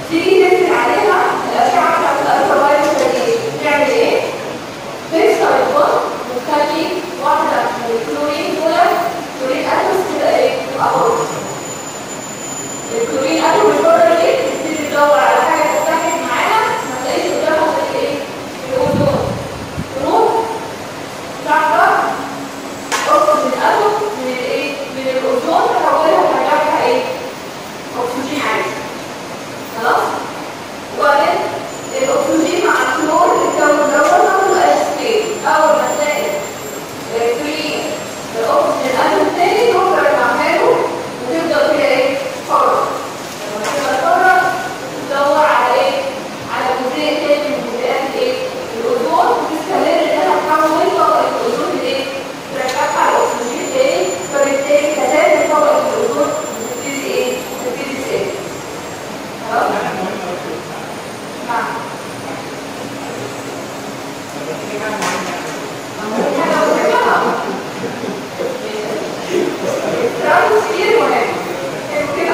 تيجي تنزل عليها الاشعه بتاعت الالترا راديشن تعمل ايه؟ تكسر البون وتخلي واحده من الكلورين دول كلورين اتومز كده ايه؟ تبقى بره الكلورين اتوم البره دي تبتدي تدور على حاجه تتحد معاها ما تلاقيش قدامها غير ايه؟ الاوزون تروح تعرف اكسجين اتوم من الايه؟ من الاوزون تحولها ترجعها ايه؟ اكسجين عادي خلاص؟ وبعدين الاكسجين مع الكلور الكون دوت ما بيبقاش ستيبل اول ما تلاقي فري الاكسجين اتوم تاني تفضل تعمله وتفضل فيها ايه؟ حرة لما تبقى حرة تدور على ايه؟ على جزيء تاني من جزيئات ايه؟ الاوزون وتستمر انها تحول طبقة الاوزون لايه؟ ترجعها على الاكسجين تاني فبالتالي كذلك طبقة الاوزون بتبتدي ايه؟ بتبتدي تقل خلاص؟ نعم رمز كتير مهم حلو كده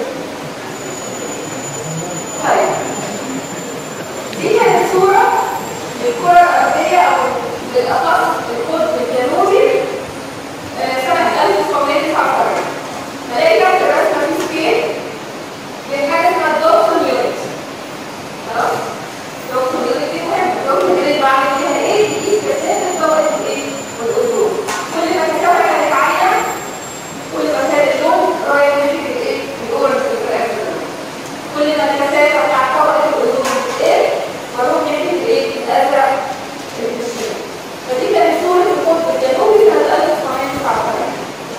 طيب دي كانت صورة للكرة الأرضية أو بالأخص القطب الجنوبي آه، سنة 1949 هلاقي تحت الرسمة دي سكيل لحاجة اسمها الدوكسون يونت خلاص الدوكسون يونت دي مهمة الدوكسون يونت بعمل فيها ايه؟ دي كثافة طبقة الايه؟ والأوزون كل ما الكثافة كانت عالية كل ما كان اللون رايح ناحية الايه؟ الأورنج في الفراغ كل ما الكثافة بتاع طبقة الأوزون بتقل بروح ناحية الايه؟ الأزرق في الشمال فدي كانت صورة القطب الجنوبي سنة 1949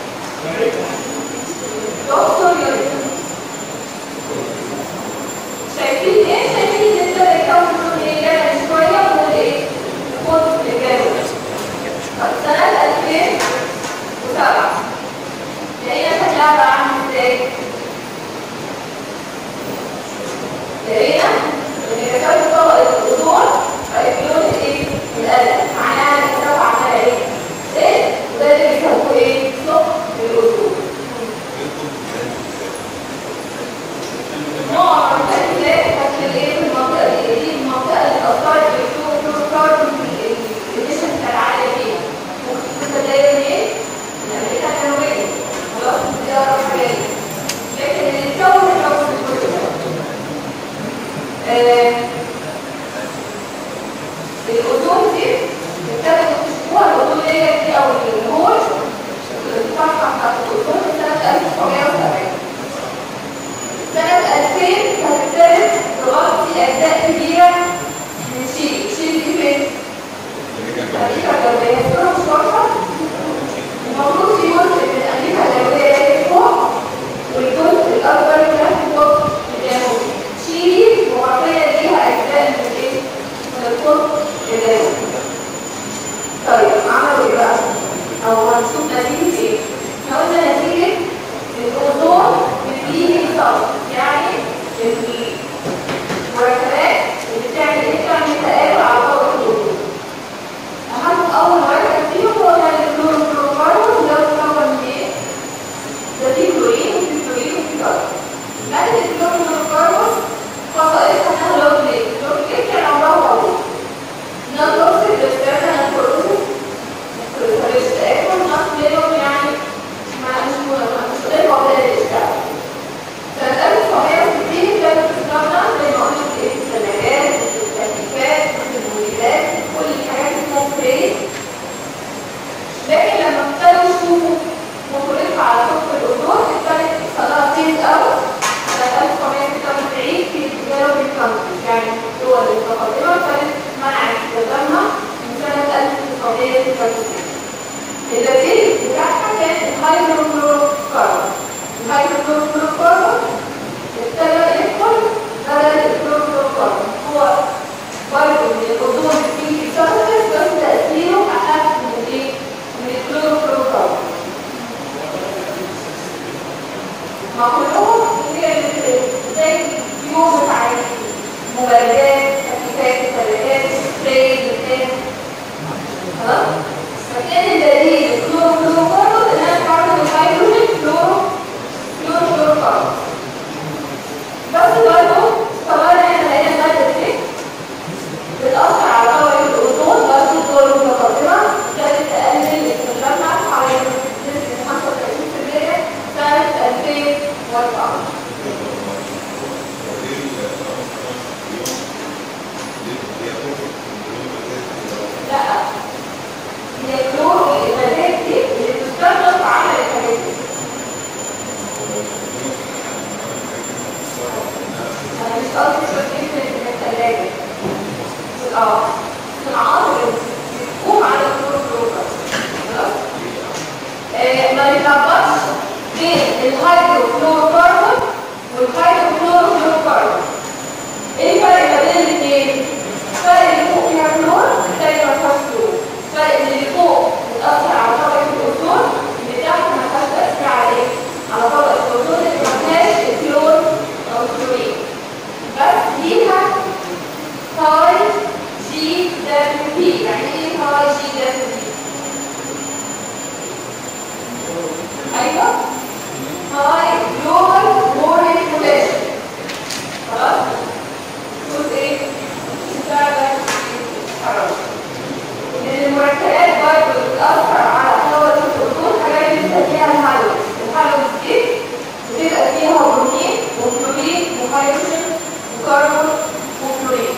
دكتور يونت شايفين ايه؟ شايفين ان ده يكون لون ايه؟ جبل شوية ولون ايه؟ القطب الجنوبي طب سنة 2007 لقينا شكلها بقى عامل ازاي؟ لقينا ان كتابة طبقة الأوزون بقت لون ايه؟ الأزرق معناها ان الكتابة عمالة ايه؟ ايه؟ وده اللي بيسموه ايه؟ ثقب الأوزون معظم الأجزاء كانت في الايه؟ في المنطقة دي دي المنطقة اللي أثرت بالفلوروكاربون الإيميشن كان عالية فيها ممكن تبقى جاية منين؟ من أمريكا الجنوبية خلاص دي أقرب حاجة ليها. لكن اللي اتكون اتكون في كل ده آه، الأوزون دي ابتدت تكتشفوها الأوزون دي أو الهول الصفحة بتاعت الأوزون في سنة 1970 سنة 2000 هتبتدي تغطي أجزاء كبيرة من شيلي شيلي دي فين؟ أمريكا الجنوبية الصورة مش واضحة المفروض في جزء من أمريكا الجنوبية جاي فوق والجزء الأكبر منها في القطب الجنوبي شيلي مغطية ليها أجزاء من إيه؟ من القطب الجنوبي طيب عملوا إيه بقى؟ أو هنشوف نتيجة إيه؟ إحنا قلنا نتيجة الأوزون بتيجي صوت يعني المركبات اللي بتعمل إيه؟ بتعمل تآكل على طبقة الأوزون أهم أول مركب فيهم هو كان الكلوروفلوروكاربون وده مكون من إيه؟ ده فيه كلورين وفيه كلورين وفيه كربون مادة الكلوروفلوروكاربون خصائصها إنها لو بليك لو بليك كان عمرها موجود نون توكسيك بتستخدم الكلوروفلوروكاربون مش تآكل نون فليفر يعني ما مش مش غير قابلة للإشتغال سنة 1960 كانت بتستخدم زي ما قلنا في الثلاجات في التكييفات في المولدات كل الحاجات الممكن لكن لما ابتدوا يشوفوا مصاريفها على سوق الأردن ابتدت صدرها تيز أوت سنة 1996 في developing countries يعني الدول المتقدمة ابتدت منعت استخدامها من سنة 1996 البديل بتاعها كان الهيدروكلوروكاربون الهيدروكلوروكاربون ابتدى يدخل بدل الكلوروكاربون هو برضه من الأوزون في سبستنس بس تأثيره أخف من الايه؟ من الكلوروكاربون ما كلهم هي زي يوم بتاع مبردات تكييفات ثلاجات سبراي بتاع خلاص فكان البديل الكلوروكاربون ان انا بعمل الهيدروجين كلورو كلوروكاربون بس برضه اه صناعات اللي بتقوم على الكلوروفلوروكاربون خلاص آه، ما يتلخبطش بين الهيدروفلوروكاربون والهيدروكلوروفلوروكاربون ايه الفرق ما بين الاثنين؟ الفرق اللي فوق فيها كلور الثاني ما فيهاش كلور الفرق ان اللي فوق بتأثر على طبقة الأوزون اللي تحت ما فيهاش تأثير على ايه؟ على طبقة الأوزون اللي ما فيهاش الكلور أو الكلورين بس ليها هاي جي دبليو بي يعني ايه هاي جي دبليو بي؟ ايوه هاي جلوبال وورمنج بوتنشال خلاص جزء ايه استعمل حرام لان المركبات برضه بتاثر على طبقه الاوزون حاجات بنسميها الهالوز الهالوز دي بتبقى فيها بروتين وكلورين وهيدروجين وكربون وفلورين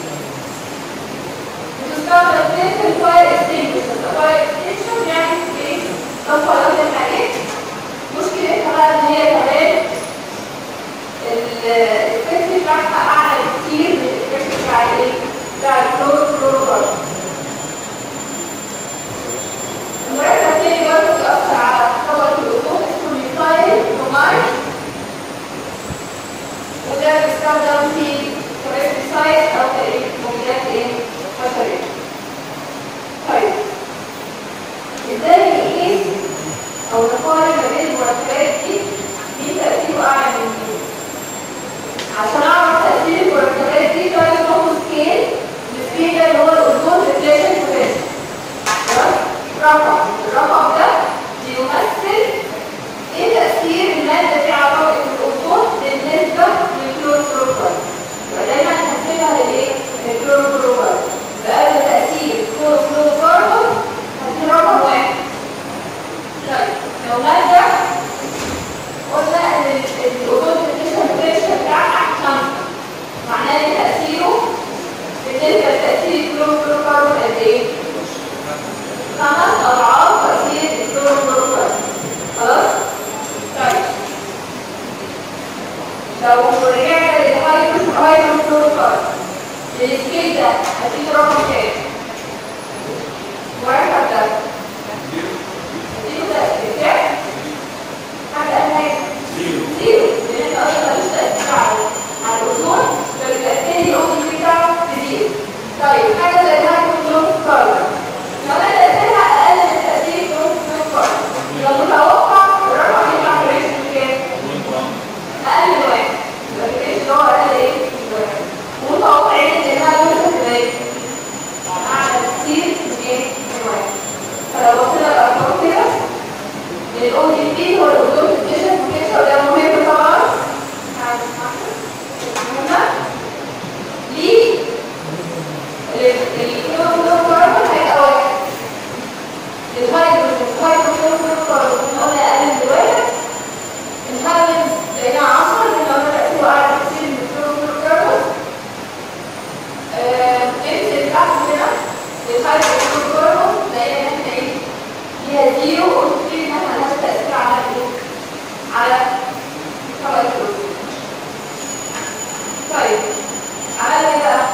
بتستخدم في الفاير اكستنشن الفاير اكستنشن يعني ايه تنفيذ الحاجات مشكلتها بقى ان هي كمان الافكت بتاعها اعلى بكتير من الافكت بتاع الايه؟ بتاع الكلوروفلوروكاربون المركب التاني برضه بيأثر على طبقة الأوزون اسمه ميثايل برومايد وده بيستخدم في كبيستايد أو تقريب مبيدات ايه؟ بشرية. طيب ازاي نقيس أو نقارن ما بين المركبات دي مين تأثيره أعلى من مين؟ عشان أعرف تأثير المركبات دي لازم ناخد سكيل السكيل ده اللي هو الأوزون ريفليكشن بوتنشال خلاص؟ رقم الرقم ده بيمثل ايه تأثير المادة دي على طبقة الأوزون بالنسبة للكلوروفلوروكاربون يبقى دايما هنحسبها للايه؟ للكلوروفلوروكاربون بقى تأثير الكلوروفلوروكاربون هدي رقم واحد طيب لو مادة قلنا ان الأوزون ريفليكشن بوتنشال بتاعها خمسة معناه ان تأثيره بالنسبة لتأثير الكلوروفلوروكاربون قد ايه؟ خمس أضعاف تأثير الكلوروفلوروكاربون خلاص؟ طيب لو رجعنا للهايدروفلوروكاربون السكيل ده هتيجي رقم كام؟ مركب ده هتيجي تأثير كام؟ حاجة أهلاك زيرو لأن أنت أصلا مش تأثير على على الأوزون فبيبقى التاني الأوزون بتاعه بزيرو طيب حاجة زي الهايدروفلوروكاربون لو انا تأثيرها اقل من تأثير الكلوروفلوروكاربون يبقى متوقع الرقم يطلع في رينج كام؟ اقل من واحد يبقى في رينج اللي هو اقل ايه؟ من واحد ومتوقعين ان انها توصل ازاي؟ اعلى كتير من ايه؟ من واحد فلو بصينا الارقام كده الاو دي بي هو الاوزون فيكشن فيكشن وده مهم طبعا مهمة ليه الكلوروفلوروكاربون هيبقى واحد الهيدروجين الهيدروفلوروكاربون قلنا اقل من واحد الهيدروجين لقينا 10 لان قلنا تأثيره اعلى كتير من الكلوروفلوروكاربون ننزل تحت هنا الهيدروفلوروكاربون لقينا ان احنا ايه ليها زيرو قلت فيه انها مالهاش تأثير على ايه؟ على طبقة الأوزون طيب عملنا ايه بقى؟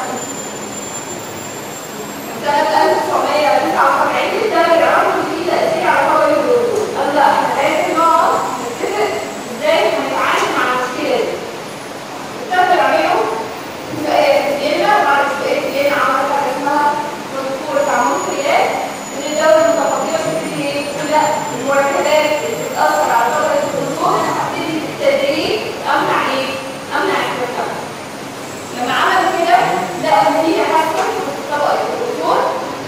سنة 1979 اشتغل العرض في تأثير على طبقة الأوزون قال لا احنا لازم نقعد نتفق ازاي هنتعامل مع المشكلة دي اشتغل عليهم اتفاقية في فيينا وبعد اتفاقية فيينا عمل حاجة اسمها بروتوكول تعامل خيال ان الدولة المتفقدة بتبتدي ايه؟ تقول لا المركبات اللي بتأثر على طبقة الأوزون انا هبتدي بالتدريج امنع ايه؟ امنع التفاعل لما عملوا كده لقوا ان في تحسن في طبقه الاوزون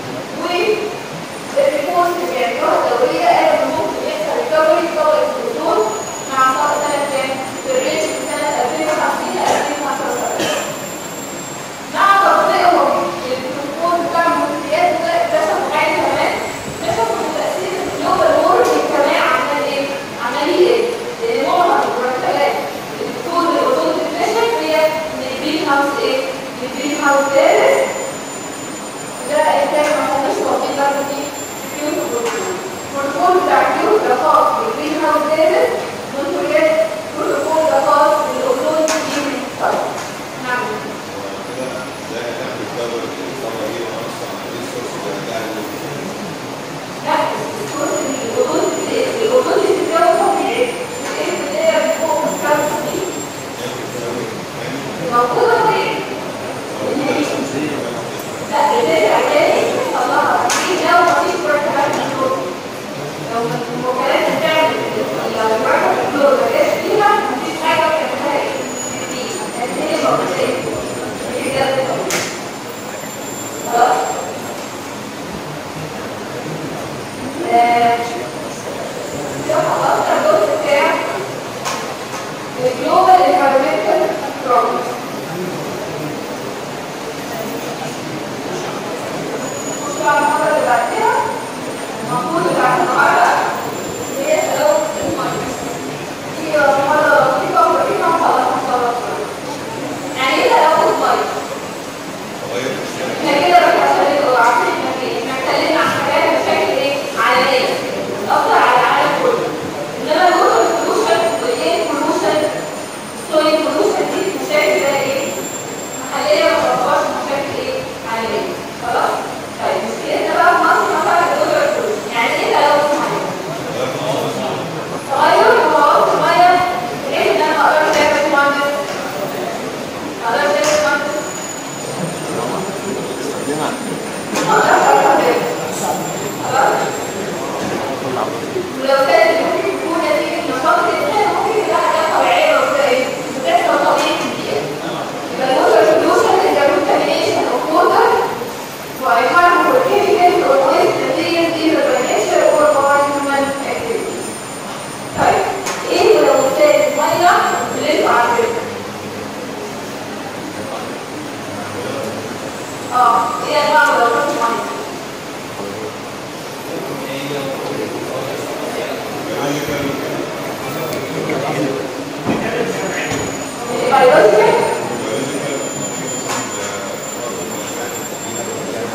والريبورت اللي بيعملوها الدوريه قالوا ان ممكن يحصل ريكفري في طبقه الاوزون مع طبقه سنه كام؟ في الرينج من سنه 2050 ل 2075 مع تطبيقهم للبروتوكول بتاع المنتجات ده اكتشفوا حاجه كمان اكتشفوا ان تاثير الجلوبال وورمنج كمان عمال ايه؟ عمال يقل لان معظم المركبات اللي بتكون الاوزون ديفليشن هي من الجرين هاوس ايه؟ من الجرين هاوس جاز ده انتاج ما كناش واخدين بالنا فيه في كيوتو بروتوكول البروتوكول بتاع كيوتو ده خاص بالجرين هاوس جاز منتجات بروتوكول ده خاص بالاوزون ديفليشن نعم ده هتعمل دورة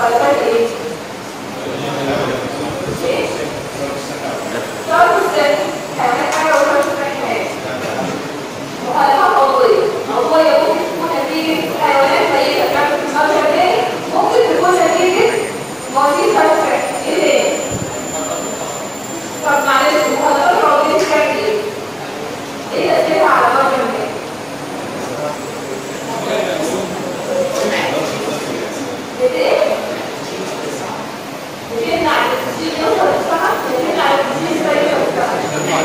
مخلفات ايه؟ ايه؟ شرط السن حيوانات حاجة وشرط السن حاجة مخالفات عضوية عضوية ممكن تكون نتيجة حيوانات ميتة بتعمل في المرجع تاني ممكن تكون نتيجة مواسير فلسفة ايه تاني؟ طب معلش المخالفات العضوية بتعمل ايه؟ ايه تأثيرها على مرجع تاني؟ بت ايه؟ بتمنع الاكسجين يوصل للسمك بتمنع الاكسجين ازاي يوصل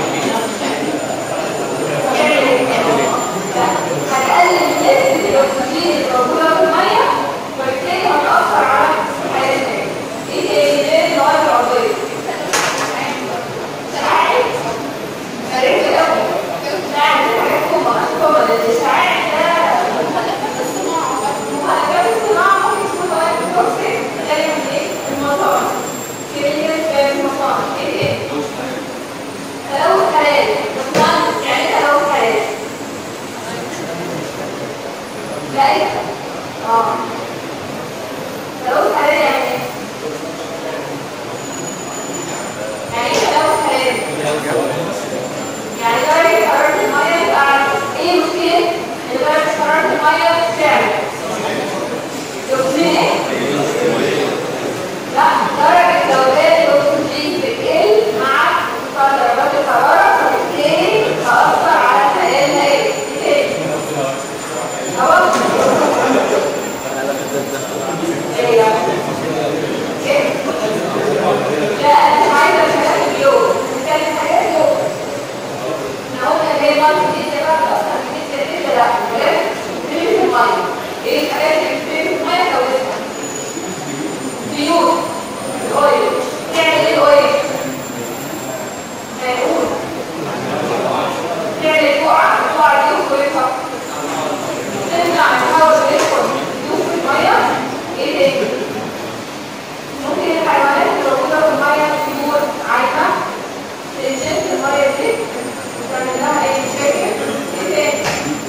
هتقلل نسبة الأكسجين الموجودة في المية وبالتالي هتأثر على حياة الناس. إيه تاني غير المواد العضوية؟ ساعات عرفت الأول ساعات الحكومة الحكومة للإشعاع ده مخالفات الصناعة ممكن تكون مواد توكسيك زي ايه؟ المصانع كمية في المصانع إيه تاني؟ تلوث حراري بس يعني إيه تلوث حراري لا ايه اه تلوث حراري يعني ايه؟ يعني ايه تلوث حراري؟ يعني درجة حرارة المية يبقى عالية. ايه المشكلة؟ ان درجة حرارة المية تعلى الأكسجين ايه؟ لا درجة ذوبان الأكسجين بتقل مع ارتفاع درجات الحرارة فبالتالي هأثر على الحياة النائية. ايه تاني؟ هواء ايه يعني؟ ايه؟ لا انا مش عايزه الحاجات اليوم نتكلم حاجات يوم احنا قلنا اللي هي مالتي دي بقى اصلا دي كده لا بلاش تجري في الميه ايه الحاجات اللي بتجري في الميه كويسه زيوت الاويل تعمل ايه الاويل؟ هيقول تعمل بقعه البقعه دي وكويسه تمنع الهواء اللي يدخل يدوب في الميه ايه تاني؟ ممكن الحيوانات اللي موجوده في الميه طيور عايمه تنشف الميه دي وتعمل لها اي مشاكل ايه تاني؟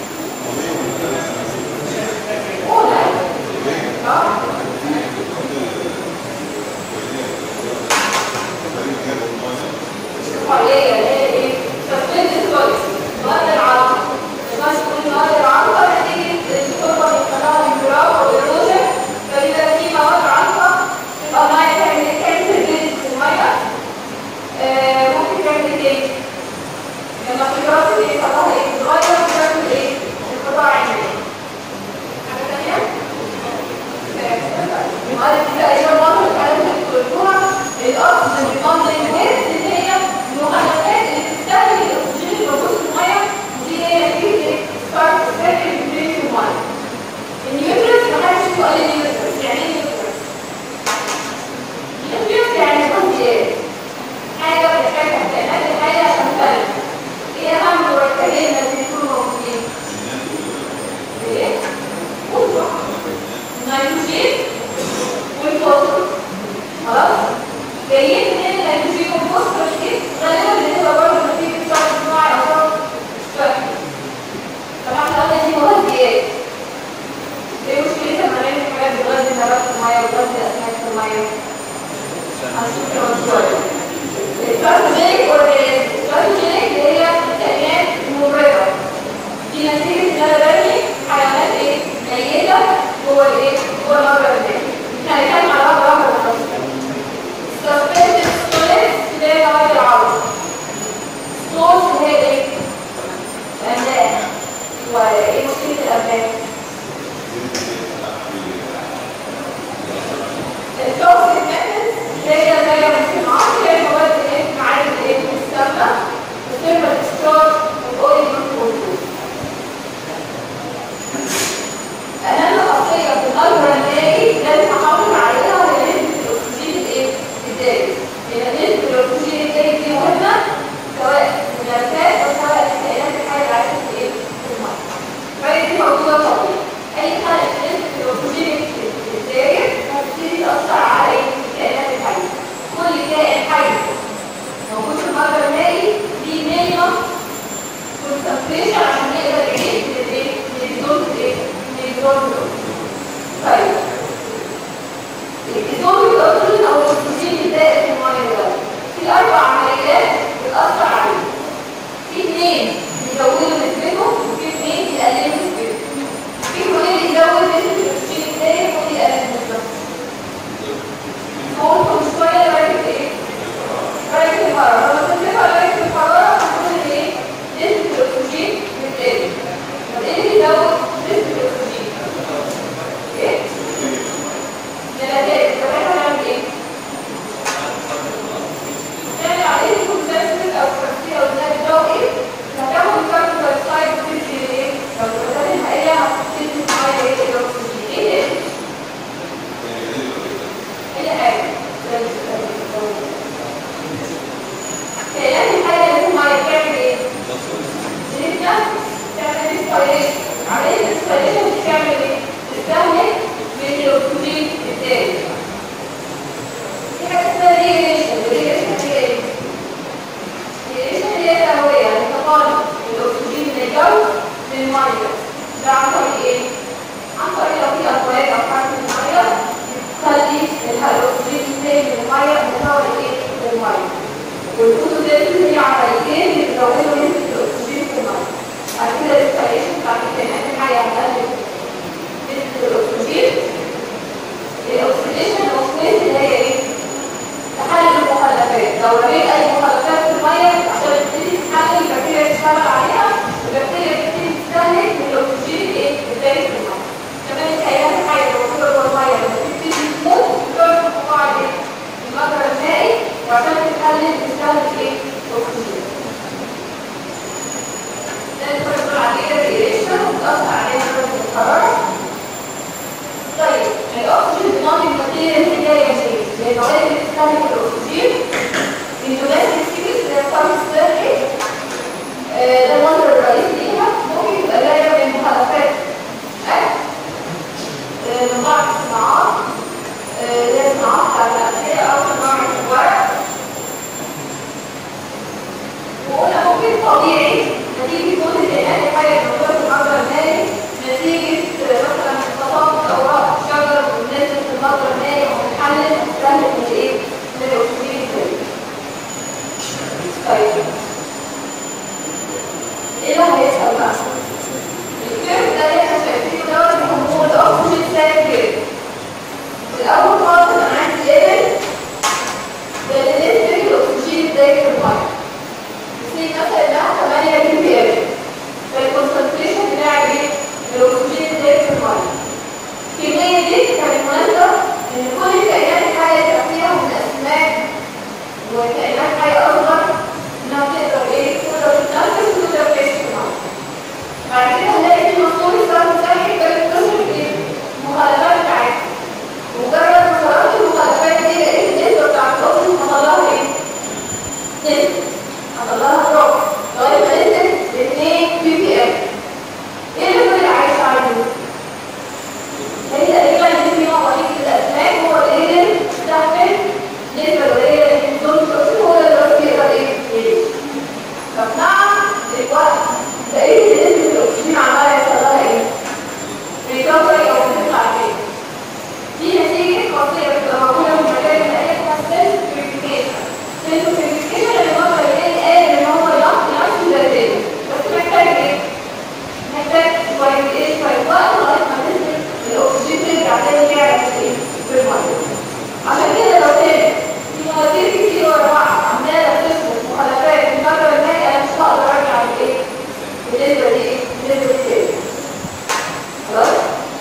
قول اه الحرية اللي هي ايه؟ تسمية الكويس مواد العظم الناس تقول مواد العظم نتيجة التربة بيطلعها انجراف أو ايروجن فإذا في مواد عظمة تبقى المية تعمل كانسر جلد في المية آه، ممكن تعمل ايه؟ لما في دراسة بيحصل لها ايه؟ بتغير بتعمل ايه؟ انقطاع عيني حاجة تانية؟ المواد دي تقريبا معظم الحالات اللي بتقولوها الأصل بيقدم ويست اللي هي المخلفات اللي بتستهلك الأكسجين الموجود في المية دي هي نتيجة ستارت سكن في المية. النيوترينز محدش يقول لي نيوترينز يعني ايه نيوترينز؟ نيوترينز يعني مهدئات حاجة بتحتاجها الكائنات الحية عشان تنمو. ايه أهم مركبين لازم يكونوا موجودين؟ ايه؟ قول النيتروجين والفوسفور خلاص جايين من النيتروجين والفوسفور دي غالبا بتبقى برضه نتيجه صرف صناعي او صرف فهم طبعا احنا قلنا دي مغذيات ايه مشكلتها لما نعمل حاجات بتغذي نبات في الميه وتغذي اسماك في الميه هنشوف كمان شويه الكارتوجينيك اورجانيزم الكارتوجينيك اللي هي الكائنات الممرضه دي نتيجه ان انا برمي حيوانات ايه ميته جوه الايه جوه المجرى ده احنا هنتكلم على واحده واحده بالتفصيل سسبندد ستوريز اللي هي مواد العظم ستورز اللي هي ايه الاملاح وايه مشكله الاملاح التوكسيك ميثودز اللي هي زي ما الصناعات اللي هي المواد الايه معادن الايه السامه الثيرمال اكستراكت والاويل كنترول اهم خاصيه في الالترا الناري لازم احافظ عليها وهي نسبه الاكسجين الايه الداخلي لان نسبه الاكسجين الداخلي دي مهمه سواء في النباتات او سواء في الكائنات الحيه اللي عايشه في ايه في الميه فهي دي موجوده طبعا ايه النتيجه يا شيخ؟ هي الفوائد اللي بتستهلك الاكسجين الدوميستيك سيكس اللي هي السيرفي ده المصدر الرئيسي ليها ممكن يبقى جايه من مخلفات اكل آه، من بعض الصناعات آه، زي الصناعات بتاعت الأغذية أو صناعة الورق وقلنا ممكن طبيعي نتيجة موت الكائنات الحية الموجودة في المجرى المائي نتيجة آه، مثلا تساقط أوراق الشجر ونزلت في المجرى المائي ومتحلل استهلك من إيه؟ من الأكسجين الكريم. طيب إيه اللي هيحصل بقى؟ الكيرف ده اللي احنا شايفينه دوت بيسموه الأكسجين سايكل الأول خالص أنا عندي ليفل ده نسبة الأكسجين الداخل في المية زي مثلا إنها 8 بي بي إم فالكونسنتريشن بتاع إيه؟ الأكسجين الداخل في المية الكمية دي كانت مناسبة إن كل الكائنات الحية اللي فيها من أسماك وكائنات حية أصغر إنها تقدر إيه؟ تقدر تتنفس وتقدر تعيش في المية بعد كده هنلاقي في مصدر الصرف الصحي كانت تصرف إيه؟ مخالفات بتاعتها مجرد ما صرفت المخالفات دي لقيت النسبة بتاعت الأكسجين حصل لها إيه؟ نسبة حصل لها دروب لغاية ما نزلت ل 2 بي بي إم إيه اللي فضل عايش عليه؟ هي تقريبا نسبة نوع وحيد من الأسماك هو اللي قدر يستحمل نسبة قليلة من دول الأكسجين هو اللي دلوقتي يقدر إيه؟ يعيش طب نعم دلوقتي لقيت ان نسبة الأكسجين عمالة يحصل لها إيه؟ ريكفري أو بتطلع فين؟ دي نتيجة خاصية بتبقى موجودة في المكان اللي هي اسمها سيلف بيوريفيكيشن. سيلف بيوريفيكيشن اللي هو الراجل قادر إن هو ينقي نفسه ذاتيا، بس محتاج إيه؟ محتاج شوية إيه؟ شوية وقت لغاية ما نسبة الأكسجين ترجع تاني يعلى في إيه؟ في المية. عشان كده لو كان في مواسير كتير ورا بعض عمالة تفرز مخلفات في المجرى المائي أنا مش هقدر أرجع لإيه؟ بالنسبة لإيه؟ بالنسبة للتاني. خلاص؟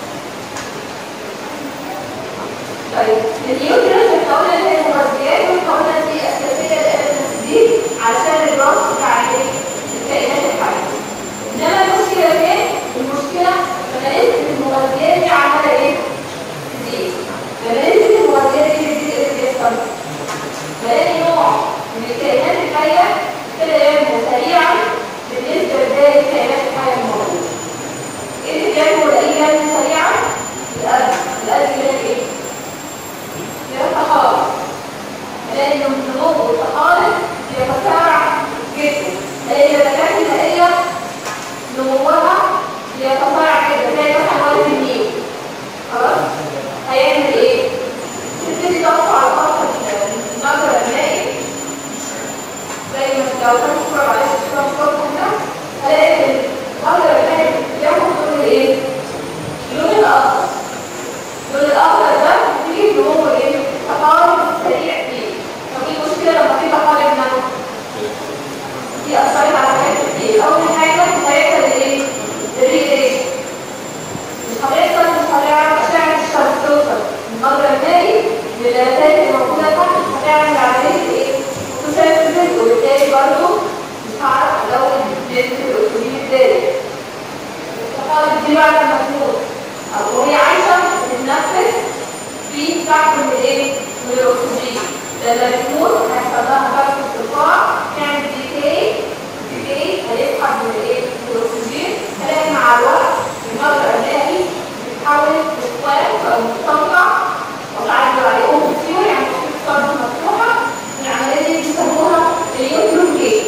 طيب النيوترينز احنا قلنا ان هي مغذيات واحنا قلنا ان دي اساسيه للاساس دي علشان الراس بتاع ايه؟ الكائنات الحيه. انما المشكله فين؟ المشكله لما نسبه المغذيات دي عماله ايه؟ تزيد. لما نسبه المغذيات دي تزيد ايه اللي بيحصل؟ بلاقي نوع من الكائنات الحيه كده ينمو سريعا بالنسبه لباقي الكائنات الحيه الموجوده. ايه اللي بينمو الاقيه ينمو سريعا؟ القلب، القلب يلاقي ايه؟ يتخالف لأن النمو والتخالف يتسارع جدا لأن الزكاة المائية نموها يتسارع جدا زي مثلا وارد النيل خلاص هيعمل ايه؟ تبتدي تقف على خط المجرى المائي زي ما لو كان تتفرج على الشباب الصبح ده هلاقي المجرى المائي بياخد لون ايه؟ اللون الأخضر اللون الأخضر ده بيجي نمو ايه؟ تقارب سريع فيه طب ايه المشكلة لما في تقارب نمو؟ دي أثرت على حاجات كتير أول حاجة هيحصل ايه؟ الريجريشن مش هتحصل مش هتعرف أشعة الشمس توصل المجرى المائي للأساس الموجودة تحت مش هتعمل عملية ايه؟ فوتوسينثيسيس وبالتالي برضه مش هعرف أزود نسبة الأكسجين الدارج التقارب دي بعد ما تموت أو وهي عايشة بتتنفس في سحب من الايه؟ من الاكسجين لما بتموت هيحصل لها فرق ارتفاع تعمل ديكي ديكي هيسحب من الايه؟ من الاكسجين هلاقي مع الوقت المجرى المائي بيتحول لسواد او مستنقع او ساعات بيبقى عليه اوبن سيور يعني في صرف مفتوحه العمليه دي بيسموها اليوتروفيكيشن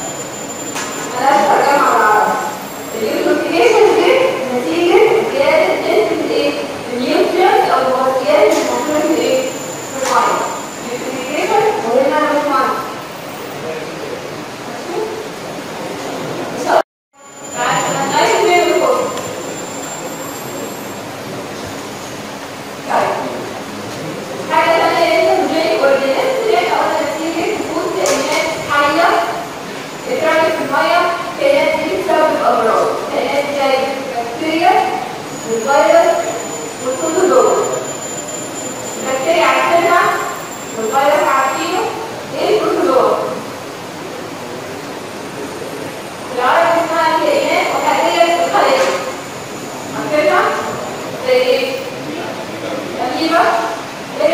ملهاش ترجمه بالعربي اليوتروفيكيشن دي نتيجه زياده نسبه الايه؟ النيوترينز او المغذيات الموجوده في الايه؟ في الميه. اليوتريفيكيشن وهنا مش ميه. ماشي؟ عشان نعيش بين الكل. طيب. حاجة تانية انتروجينيك اورجانيزم اللي احنا قلنا نتيجة وجود كائنات حية اترمت في المية الكائنات دي بتسبب أمراض. الكائنات دي زي البكتيريا والفيروس والكوتودور البكتيريا عارفينها والفيروس عارفينه ايه الكوتودور بالعربي اسمها كائنات وحيدية الخلية عارفينها زي ايه؟ أميبا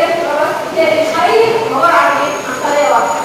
بالتالي الحي عباره عن ايه؟ عن خليه واحده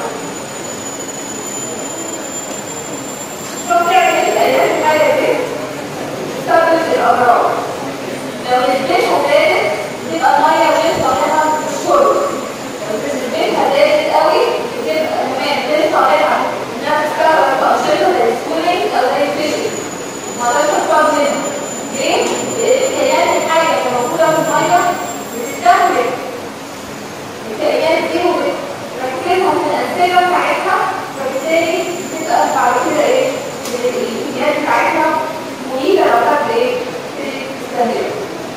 شوف تعمل ايه الالياف الحيه دي تستخدم الامراض لو نسبتها زادت تبقى الميه غير صالحه للشرب لو نسبتها زادت قوي بتبقى كمان غير صالحه انها تستخدم في انشطه زي السكولينج او زي الفيشنج ما تقدرش تستخدم منها ليه؟ لان الكائنات الحيه اللي موجوده في الميه بتستهلك الكائنات دي وبتركزها في الانسجه بتاعتها فبالتالي تبقى بعد كده ايه؟ الكائنات بتاعتها مهيبه لو كانت ايه؟ تستهلك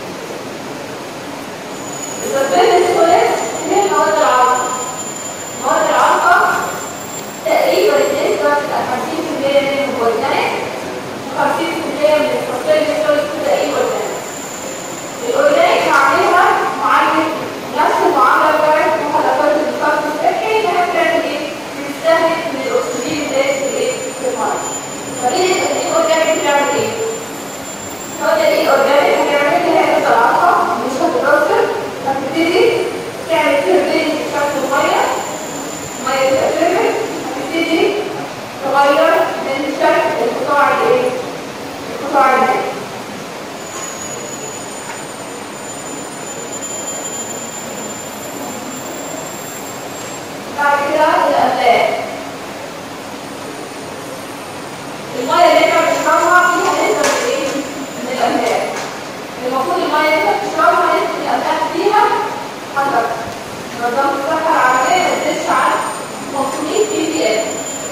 التطبيق الثالث هي مواد العلقة مواد العلقة تقريبا النسبة بتبقى 50% منهم أورجانيك و50% من التطبيق الثالث تقريبا أورجانيك الأورجانيك هعملها معالجة نفس المعاملة بتاعت مخلفات النفاق الصحي إنها بتعمل إيه؟ بتستهلك من الأكسجين الزائد في إيه؟ في المية فمين الأورجانيك بتعمل إيه؟ قلنا ايه اورجانيك هنعمل لها العلاقه مش هتترسب هتبتدي تعمل تربيه شكل الميه ميه تتربي هتبتدي تغير من شكل القطاع الايه القطاع المائي بعد كده الاملاح الميه اللي احنا بنشربها فيها نسبه من ايه من الاملاح المفروض الميه اللي انت بتشربها نسبه الاملاح فيها حضرتك نظام الصحه العالميه ما تزيدش عن 500 بي بي ام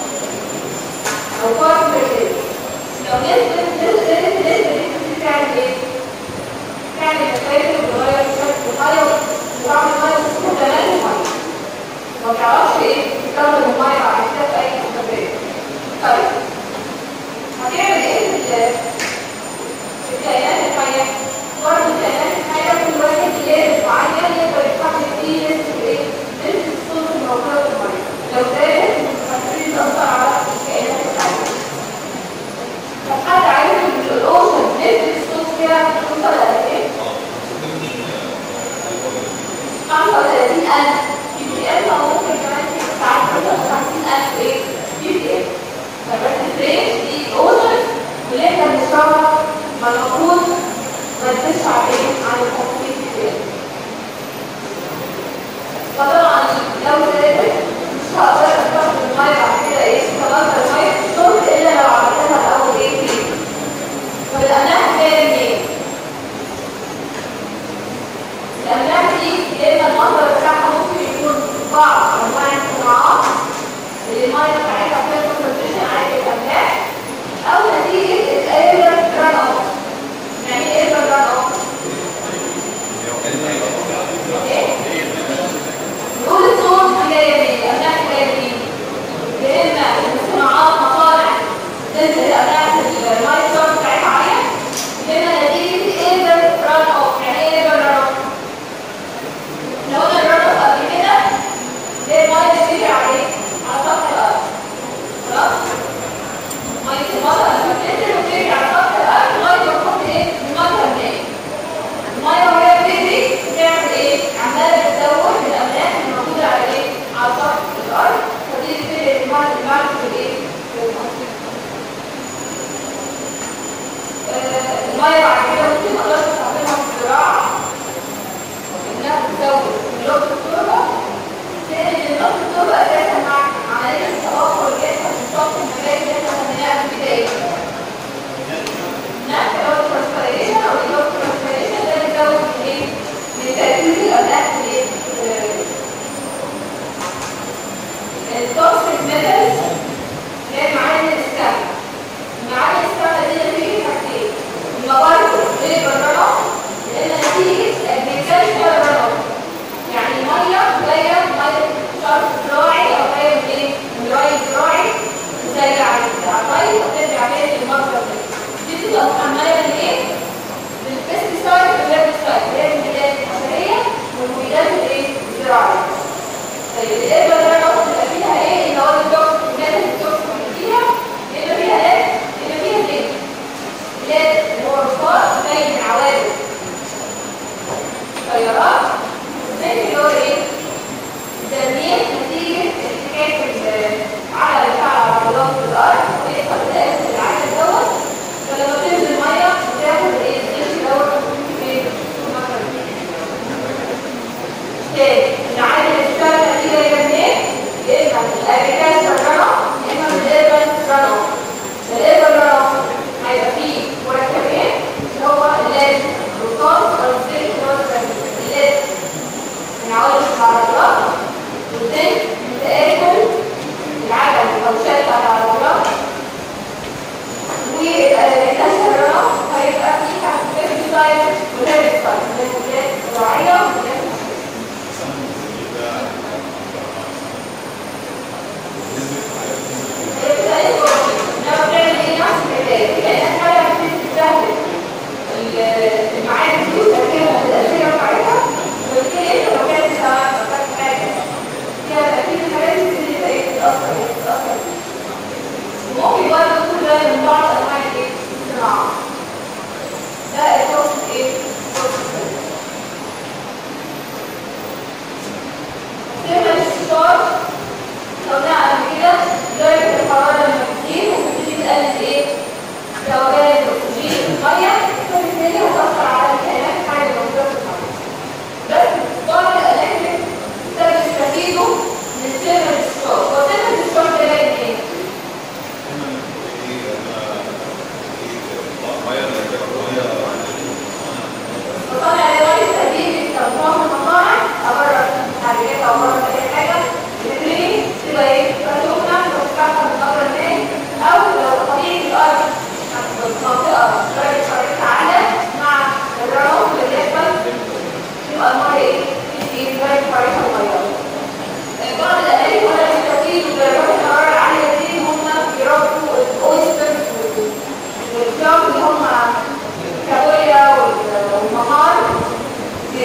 او بارت بير لو نسبه نسبه نسبه نسبه بتعمل ايه؟ بتعمل مشاكل وبتغير شكل الميه وبتعمل الميه واستخدامات الميه ما بتعرفش ايه تستخدم الميه بعد كده في اي استخدام طيب هتعمل ايه في الكائنات الحية؟ برضه الكائنات الحية كل واحد لازم معين يقدر يتحكم فيه نسبة ايه؟ نسبة الصوت الموجودة في المية. لو زادت هتبتدي تأثر على الكائنات الحية. طب حد عارف ان الأوشن نسبة الصوت فيها بتوصل لقد ايه؟ 35000 بي بي ام أو ممكن كمان ساعات توصل 50000 ايه؟ بي بي ام. فبس الرينج دي الأوشن واللي احنا بنشربها ما المفروض ما تزيدش عن ايه؟ عن ال 500 كتير. فطبعا لو زادت مش هقدر استخدم الميه بعد كده ايه؟ استخدمت الميه في الشرب الا لو عملتها الاول ايه كتير. فالاملاح جايه منين؟ الاملاح دي يا اما المصدر بتاعها ممكن يكون بعض انواع الصناعات اللي الميه بتاعتها فيها كونسنتريشن عالي الاملاح او نتيجه الايرن ران اوف يعني ايه ايرن ران اوف؟ نقول الصوت جايه منين؟ الاملاح جايه منين؟ يا اما من صناعات مصانع تنزل الاملاح الميه الصوت بتاعتها عاليه يا اما نتيجه ايرن ران اوف يعني ايه ايرن ران اوف؟ لو قلنا الران اوف قبل كده ليه الميه بتجري على ايه؟ على سطح الارض خلاص؟ ميه المطر لما بتنزل وتجري على سطح الارض لغايه ما تحط ايه؟ المطر هناك الميه وهي بتجري بتعمل ايه؟ عماله بتزود الاملاح اللي موجوده على ايه؟ على سطح الارض فدي بتبتدي الميه المعدن في الايه؟ في المصير الميه بعد كده ممكن ما تقدرش تستخدمها في الزراعه انها بتزود من لغه التربه لان لغه التربه اساسا مع عمليه التوفر جاهزه من سطح النبات اللي احنا خدناها في البدايه نفس اللي هو الترانسفيريشن او اللي هو الترانسفيريشن ده بيزود من ايه؟ من تركيز الاملاح في ايه؟ التوكسيك ميتالز اللي هي معادن السم المعادن السم دي نتيجه حاجتين اما برضه غير بالرنة لان نتيجه اجريكالشر رنة يعني ميه جايه ميه شرط زراعي او جايه من ايه؟ من ري زراعي زي على الطريق وترجع تاني للمصدر ده دي بتبقى محمله بالايه؟ بالبيستيسايد والهيربيسايد اللي هي المبيدات الحشريه والمبيدات الايه؟ الزراعيه. طيب الابره اللي انا قلت بيبقى فيها ايه؟ اللي هو الدوكس المادة الدوكس اللي فيها يبقى فيها ايه؟ يبقى فيها زيت. زيت اللي هو رصاص جاي من عوادم طيارات الزيت اللي هو ايه؟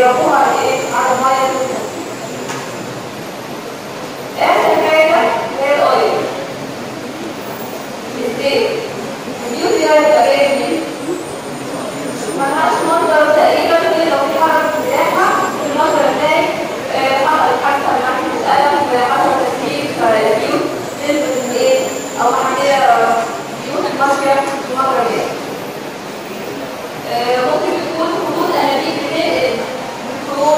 بيربوها على ايه؟ على الميه جدا اخر حاجه هي الاويل الزيت البيوت ده يبقى جاي منين؟ ملهاش مصدر تقريبا غير لو في حركه سياحه في المصدر الثاني حصلت حادثه من ناحيه القلم حصل تسليك فالبيوت نزلت من ايه؟ او حاجه بيوت ماشيه في مصر ممكن يكون خطوط انابيب بتنقل الكلور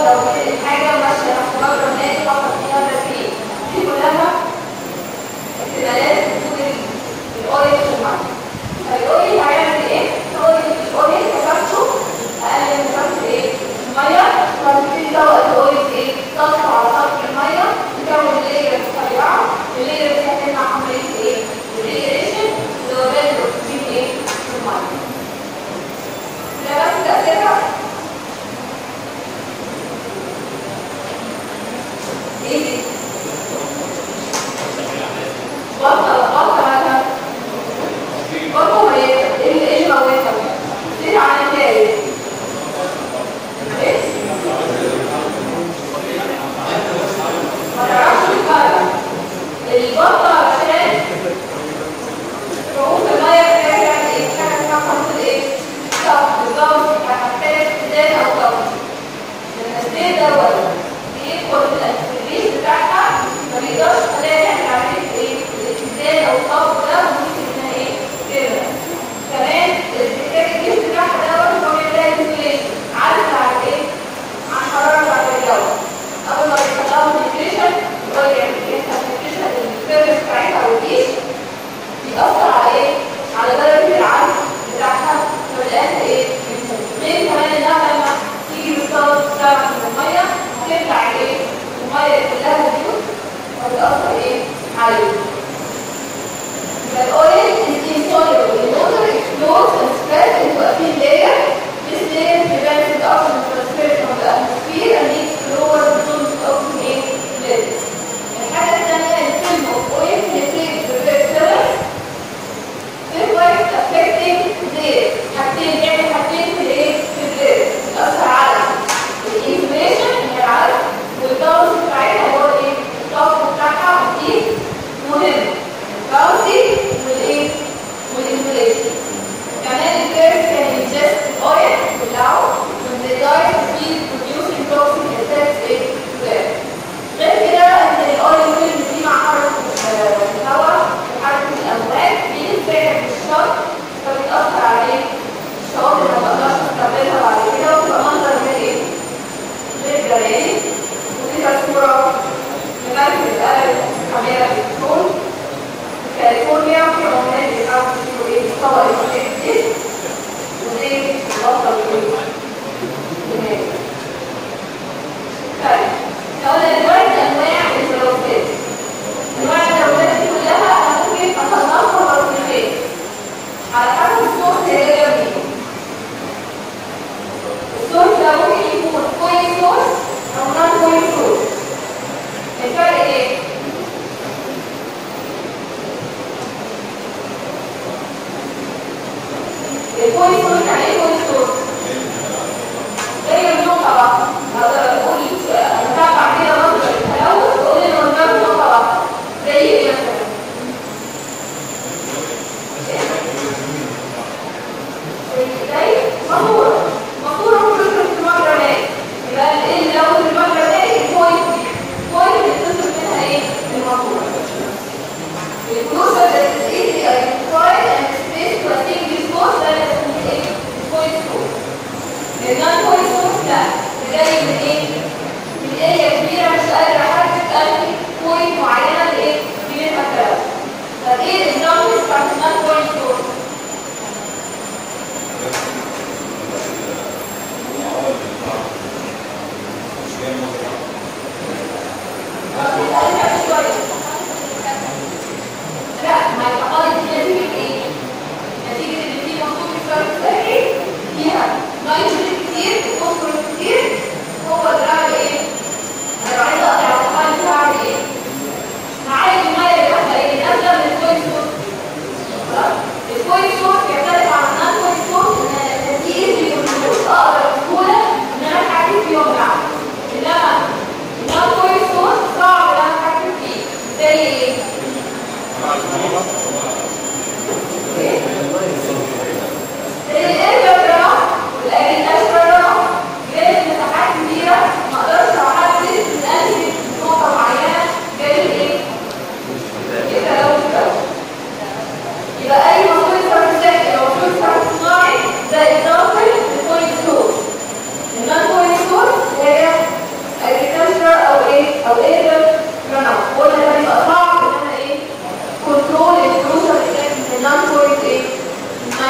او ايرور ران اوت قلنا ده بيبقى صعب ان انا ايه كنترول الفلوس اللي كانت من النون بوينت ايه 9.4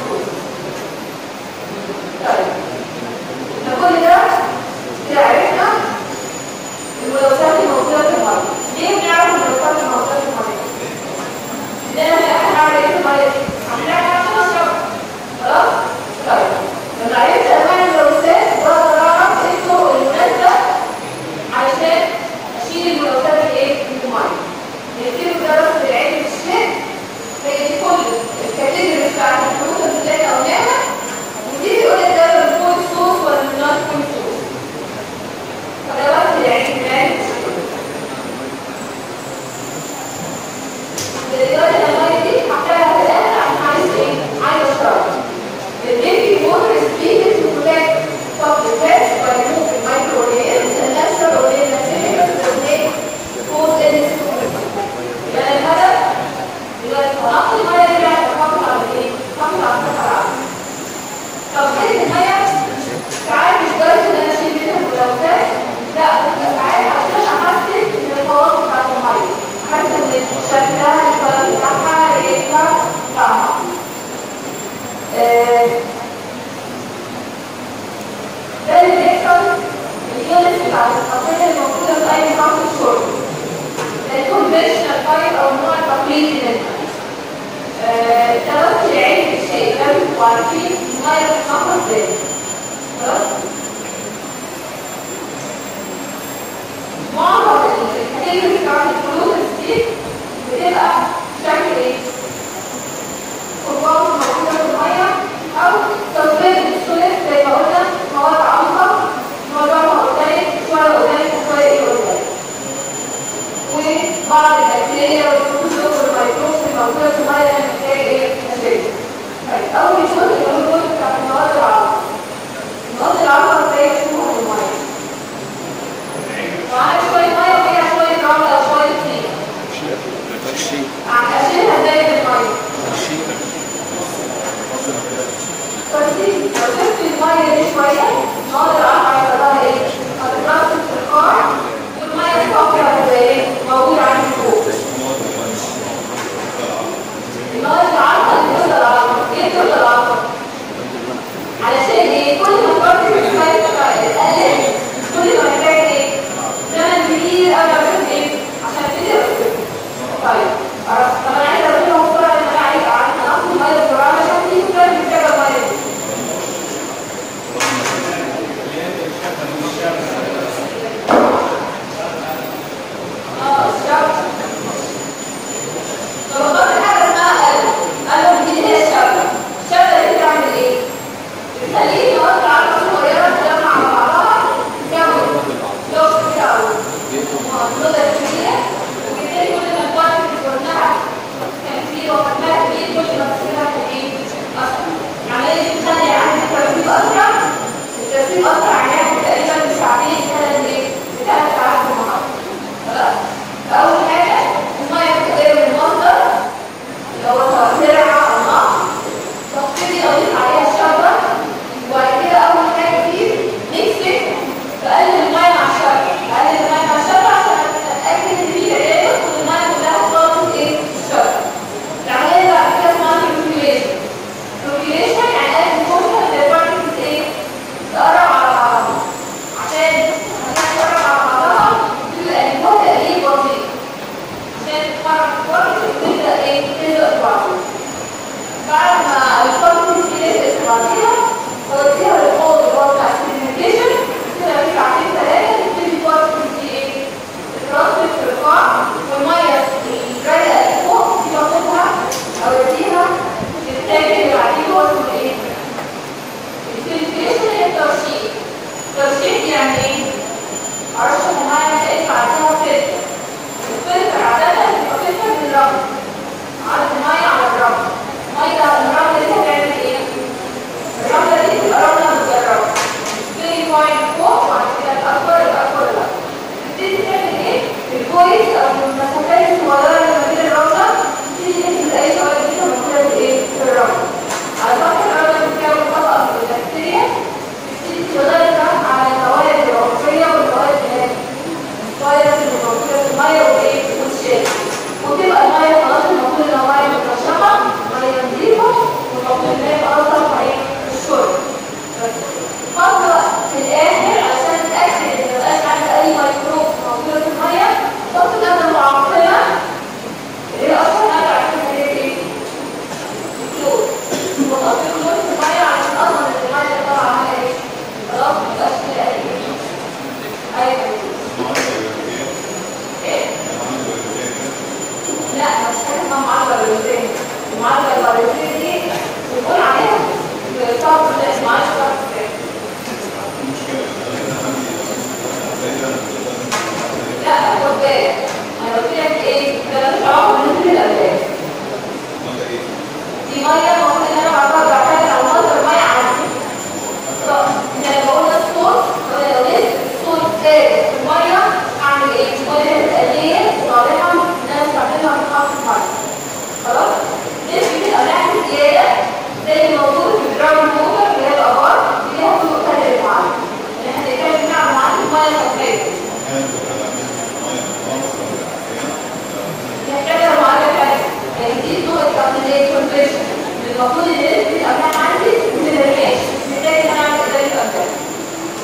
طيب احنا كل ده كده عرفنا الملوثات الموجوده في الميه ليه بنعرف الملوثات الموجوده في الميه؟ لان احنا هنعمل ايه في الميه دي؟ هنعمل عشان نشرب خلاص؟ طيب لما عرفت انواع الملوثات بقدر اعرف ايه الطرق المناسبه علشان اشيل الملوثات الايه؟ من الميه نكتبه ده بس بالعين في الشمال هي دي كل الكاتيجوري بتاعت الحروف اللي احنا قلناها ودي بيقول لك ده من فوق الصوص ولا من نون فوق الصوص فده بس بالعين بالعين في الشمال دلوقتي الميه دي هحتاجها في الاخر عشان عايز ايه؟ عايز اشربها الدينكي ووتر is treated to protect public health by removing microorganisms and natural organisms that may cause illness to people. يبقى الهدف دلوقتي هنقي الميه دي عشان تحافظ على ايه؟ تحافظ على الصحه العامه. طب حته الميه ساعات مش جايز ان انا اشيل منها ملوثات لا بتبقى ساعات عشان احسن من الخواص بتاعت الميه احسن من شكلها الكلام بتاعها ريحتها طعمها. آه، ده اللي بيحصل اليونت بتاع الخاصيه الموجوده في اي محطه شرب. الكونفشنال تايب او النوع التقليدي منها. آه، ده بس العلم الشيء لازم تبقوا عارفين الميه بتتنقى ازاي. خلاص؟ معظم الكاتيجوري بتاعت الفلوس دي بتبقى شكل ايه؟ قربات موجودة في المية أو تصوير السوليد زي ما قلنا مواد عمقة معظمها أورجانيك شوية أورجانيك وشوية إيه أورجانيك وبعض البكتيريا والبروتوزوم والميكروبس الموجودة في المية اللي محتاج إيه؟ نشيل طيب أول جزء اللي هو الجزء بتاع المواد العمقة المواد العمقة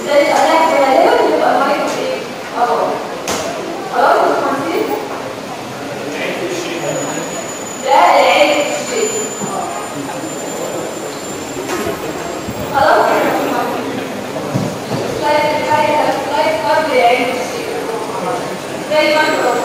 ده يبقى ده غالبا يبقى المايكرو ايه؟ اه خلاص يا باشمهندسين؟ ده العين الشيء خلاص يا باشمهندسين السلايد اللي جاي ده سلايد برضه العين الشيء زي ما انت قلت